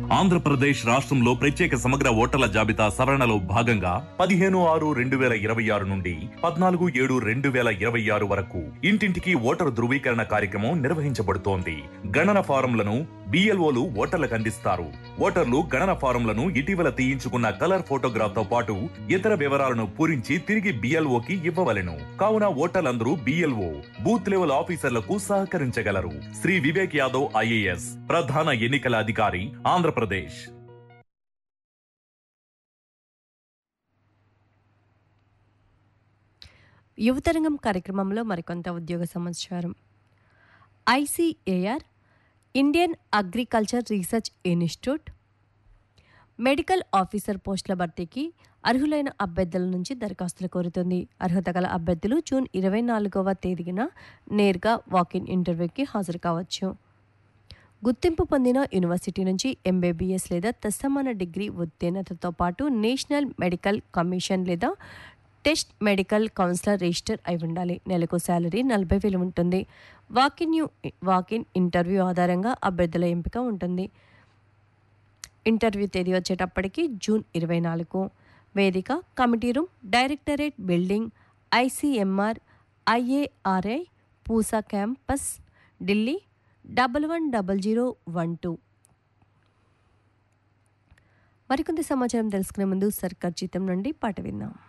ఆంధ్రప్రదేశ్ రాష్ట్రంలో ప్రత్యేక సమగ్ర ఓటర్ల జాబితా సవరణలో భాగంగా పదిహేను ఆరు రెండు వేల ఇరవై ఆరు నుండి పద్నాలుగు ఏడు రెండు వేల ఇరవై ఆరు వరకు ఇంటింటికి ఓటరు ధృవీకరణ కార్యక్రమం నిర్వహించబడుతోంది గణన ఫారంలను బిఎల్ఓలు ఓటర్లకు అందిస్తారు ఓటర్లు గణన ఫారంలను ఇటీవల తీయించుకున్న కలర్ ఫోటోగ్రాఫ్ తో పాటు ఇతర వివరాలను పూరించి తిరిగి బిఎల్ఓకి ఇవ్వవలెను కావున ఓటర్లందరూ బిఎల్ఓ బూత్ లెవెల్ ఆఫీసర్లకు సహకరించగలరు శ్రీ వివేక్ యాదవ్ ఐఏఎస్ ప్రధాన ఎన్నికల అధికారి ఆంధ్రప్రదేశ్ యువతరంగం కార్యక్రమంలో మరికొంత ఉద్యోగ సమాచారం ICAR Indian agriculture research institute medical officer పోస్టుల భర్తీకి అర్హులైన అభ్యర్థుల నుంచి దరఖాస్తులు కోరుతుంది అర్హత గల అభ్యర్థులు జూన్ ఇరవై నాలుగవ తేదీన నేరుగా వాకిన్ ఇంటర్వ్యూకి హాజరు కావచ్చు గుర్తింపు పొందిన యూనివర్సిటీ నుంచి ఎంబీబీఎస్ లేదా తత్సమాన డిగ్రీ ఉత్తీర్ణతతో పాటు నేషనల్ మెడికల్ కమిషన్ లేదా టెస్ట్ మెడికల్ కౌన్సిలర్ రిజిస్టర్ అయి ఉండాలి నెలకు శాలరీ నలభై వేలు ఉంటుంది వాకిన్ యు వాకిన్ ఇంటర్వ్యూ ఆధారంగా అభ్యర్థుల ఎంపిక ఉంటుంది ఇంటర్వ్యూ తేదీ వచ్చేటప్పటికి జూన్ ఇరవై నాలుగు వేదిక committee room directorate building ICMR IARI Pusa campus Delhi double one double zero one two మరికొంత సమాచారం తెలుసుకునే ముందు సర్కార్ జీతం నుండి పాట విందాం